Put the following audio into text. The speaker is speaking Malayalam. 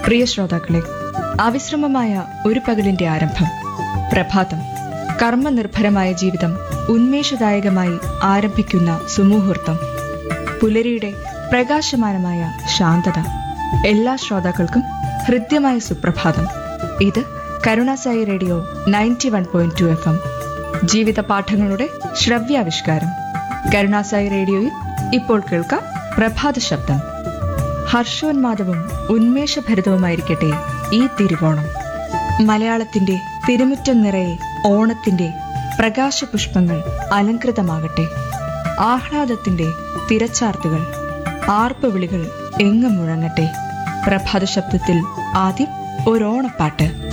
പ്രിയ ശ്രോതാക്കളെ അവിശ്രമമായ ഒരു പകലിന്റെ ആരംഭം പ്രഭാതം കർമ്മനിർഭരമായ ജീവിതം ഉന്മേഷദായകമായി ആരംഭിക്കുന്ന സുമുഹൂർത്തം പുലരിയുടെ പ്രകാശമാനമായ ശാന്തത എല്ലാ ശ്രോതാക്കൾക്കും ഹൃദ്യമായ സുപ്രഭാതം ഇത് Karunasai radio ninety one point two F M ജീവിത പാഠങ്ങളുടെ ശ്രവ്യാവിഷ്കാരം കരുണാസായി റേഡിയോയിൽ ഇപ്പോൾ കേൾക്കാം പ്രഭാത ശബ്ദം ഹർഷോന്മാദവും ഉന്മേഷഭരിതവുമായിരിക്കട്ടെ ഈ തിരുവോണം മലയാളത്തിന്റെ തിരുമുറ്റം നിറയെ ഓണത്തിന്റെ പ്രകാശപുഷ്പങ്ങൾ അലങ്കൃതമാകട്ടെ ആഹ്ലാദത്തിന്റെ തിരച്ചാർത്തുകൾ ആർപ്പുവിളികൾ എങ്ങും മുഴങ്ങട്ടെ പ്രഭാത ശബ്ദത്തിൽ ആദ്യം ഒരോണപ്പാട്ട്